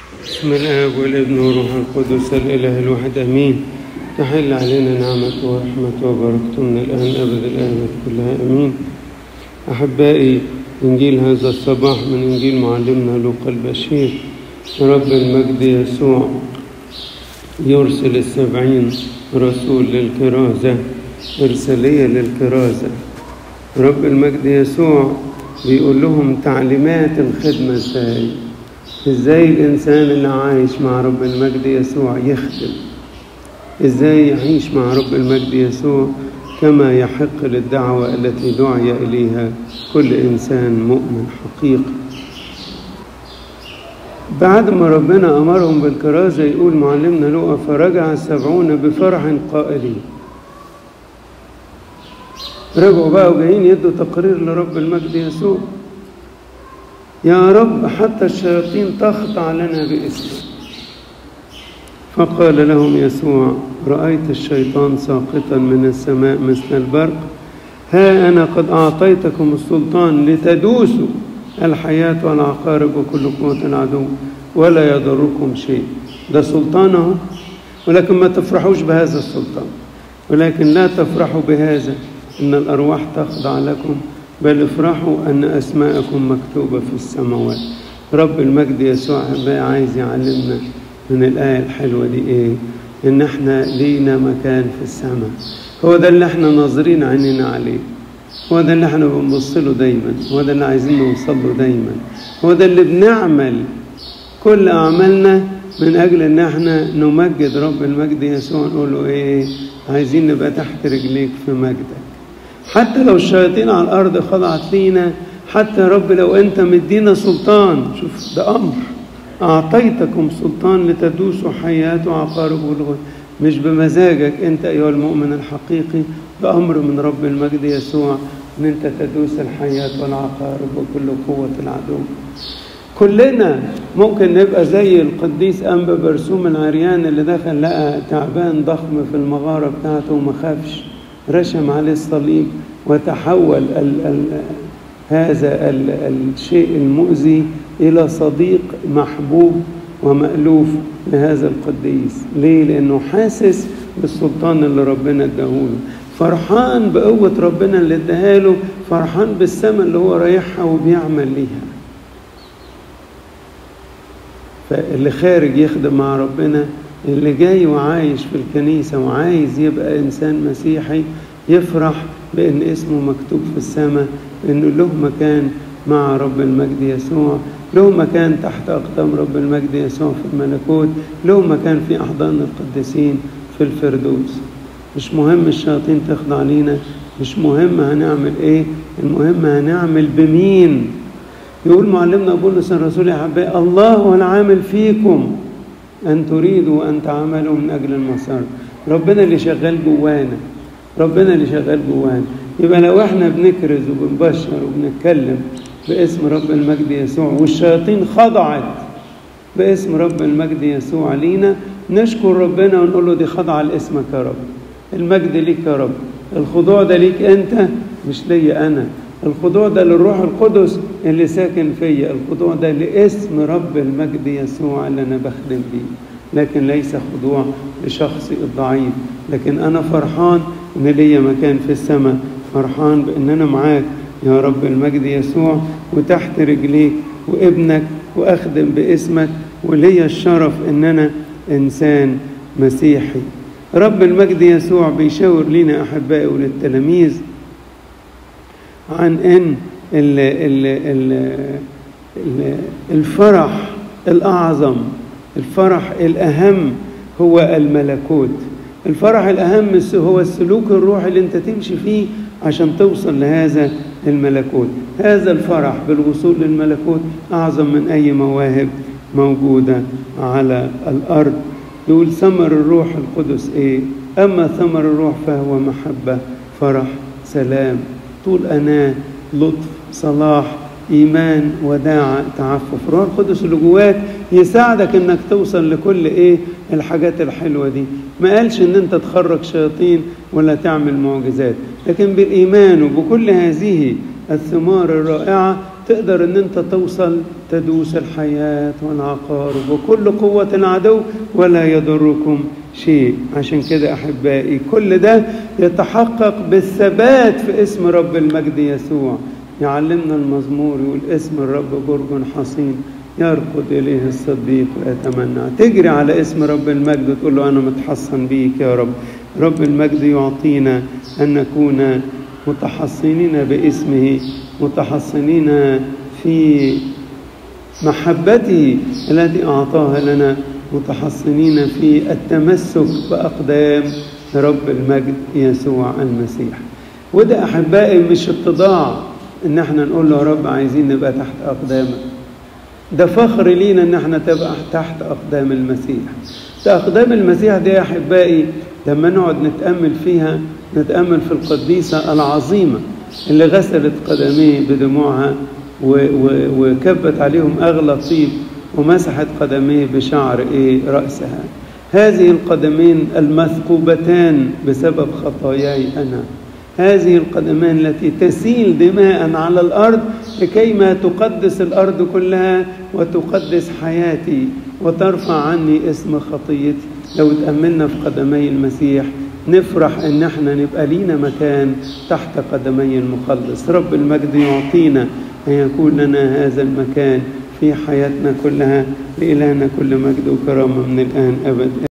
بسم الآب والابن والروح القدس الإله الواحد أمين تحل علينا نعمته ورحمته وبركته من الآن أبد الآبد كلها أمين أحبائي إنجيل هذا الصباح من إنجيل معلمنا لوقا البشير رب المجد يسوع يرسل السبعين رسول للكرازة إرسالية للكرازة رب المجد يسوع بيقول لهم تعليمات الخدمة ازاي ازاي الانسان اللي عايش مع رب المجد يسوع يخدم ازاي يعيش مع رب المجد يسوع كما يحق للدعوة التي دعي إليها كل إنسان مؤمن حقيقي بعد ما ربنا أمرهم بالكرازة يقول معلمنا لوقا فرجع السبعون بفرح قائلين رجعوا بقى وجايين يدوا تقرير لرب المجد يسوع يا رب حتى الشياطين تخضع لنا باسمك فقال لهم يسوع رأيت الشيطان ساقطا من السماء مثل البرق ها أنا قد أعطيتكم السلطان لتدوسوا الحياة والعقارب وكل قوة العدو ولا يضركم شيء ده سلطانه ولكن ما تفرحوش بهذا السلطان ولكن لا تفرحوا بهذا إن الأرواح تخضع لكم بل افرحوا أن أسماءكم مكتوبة في السماوات رب المجد يسوع بقى عايز يعلمنا من الآية الحلوة دي إيه إن إحنا لينا مكان في السماء هو ده اللي إحنا ناظرين عينينا عليه هو ده اللي إحنا بنبص له دايما هو ده اللي عايزين نوصل له دايما هو ده اللي بنعمل كل أعمالنا من أجل إن إحنا نمجد رب المجد يسوع نقول له إيه عايزين نبقى تحت رجليك في مجدك حتى لو الشياطين على الأرض خضعت لينا حتى يا رب لو أنت مدينا سلطان شوف ده أمر أعطيتكم سلطان لتدوسوا حياة وعقارب والغد مش بمزاجك أنت أيها المؤمن الحقيقي ده أمر من رب المجد يسوع أن أنت تدوس الحياة والعقارب وكل قوة العدو كلنا ممكن نبقى زي القديس أنبا برسوم العريان اللي دخل لقى تعبان ضخم في المغارة بتاعته وما خافش رشم عليه الصليب وتحول ال ال هذا ال الشيء المؤذي إلى صديق محبوب ومألوف لهذا القديس ليه؟ لأنه حاسس بالسلطان اللي ربنا اداهوله فرحان بقوة ربنا اللي اداهاله فرحان بالسماء اللي هو رايحها وبيعمل ليها فاللي خارج يخدم مع ربنا اللي جاي وعايش في الكنيسة وعايز يبقى إنسان مسيحي يفرح بأن اسمه مكتوب في السماء بأنه له مكان مع رب المجد يسوع له مكان تحت أقدام رب المجد يسوع في الملكوت له مكان في أحضان القديسين في الفردوس مش مهم الشياطين تخضع لينا مش مهم هنعمل ايه المهم هنعمل بمين يقول معلمنا بولس الرسول يا حبايبي الله هو العامل فيكم أن تريدوا وأن تعملوا من أجل المسار ربنا اللي شغال جوانا ربنا اللي شغال جوانا يبقى لو احنا بنكرز وبنبشر وبنتكلم باسم رب المجد يسوع والشياطين خضعت باسم رب المجد يسوع لينا نشكر ربنا ونقول له دي خضعة لاسمك يا رب المجد ليك يا رب الخضوع ده ليك انت مش ليا انا الخضوع ده للروح القدس اللي ساكن فيا الخضوع ده لاسم رب المجد يسوع اللي انا بخدم بيه لكن ليس خضوع لشخصي الضعيف لكن انا فرحان ان ليا مكان في السماء فرحان بان انا معاك يا رب المجد يسوع وتحت رجليك وابنك واخدم باسمك وليا الشرف ان انا انسان مسيحي رب المجد يسوع بيشاور لنا احبائي وللتلاميذ عن ان ال ال ال الفرح الاعظم الفرح الاهم هو الملكوت الفرح الاهم هو السلوك الروحي اللي انت تمشي فيه عشان توصل لهذا الملكوت هذا الفرح بالوصول للملكوت اعظم من اي مواهب موجوده على الارض يقول ثمر الروح القدس ايه اما ثمر الروح فهو محبه فرح سلام طول أناة لطف صلاح إيمان وداعة تعفف روح القدس اللي جواك يساعدك إنك توصل لكل إيه الحاجات الحلوة دي ما قالش إن أنت تخرج شياطين ولا تعمل معجزات لكن بالإيمان وبكل هذه الثمار الرائعة تقدر ان انت توصل تدوس الحياة والعقارب وكل قوة العدو ولا يضركم شيء عشان كده أحبائي كل ده يتحقق بالثبات في اسم رب المجد يسوع يعلمنا المزمور يقول اسم الرب برج حصين يرقد إليه الصديق ويتمنى تجري على اسم رب المجد وتقول له أنا متحصن بيك يا رب رب المجد يعطينا أن نكون متحصنين باسمه متحصنين في محبته التي أعطاها لنا متحصنين في التمسك بأقدام رب المجد يسوع المسيح وده أحبائي مش اتضاع إن احنا نقول له يا رب عايزين نبقى تحت أقدامك ده فخر لينا إن احنا تبقى تحت أقدام المسيح ده أقدام المسيح دي يا أحبائي لما نقعد نتأمل فيها نتأمل في القديسة العظيمة اللي غسلت قدميه بدموعها وكبت عليهم أغلى طيب ومسحت قدميه بشعر إيه رأسها هذه القدمين المثقوبتان بسبب خطاياي أنا هذه القدمان التي تسيل دماء على الأرض لكي ما تقدس الأرض كلها وتقدس حياتي وترفع عني اسم خطيتي لو تأملنا في قدمي المسيح نفرح ان احنا نبقى لينا مكان تحت قدمي المخلص رب المجد يعطينا ان يكون لنا هذا المكان في حياتنا كلها لإلهنا كل مجد وكرامة من الآن أبدا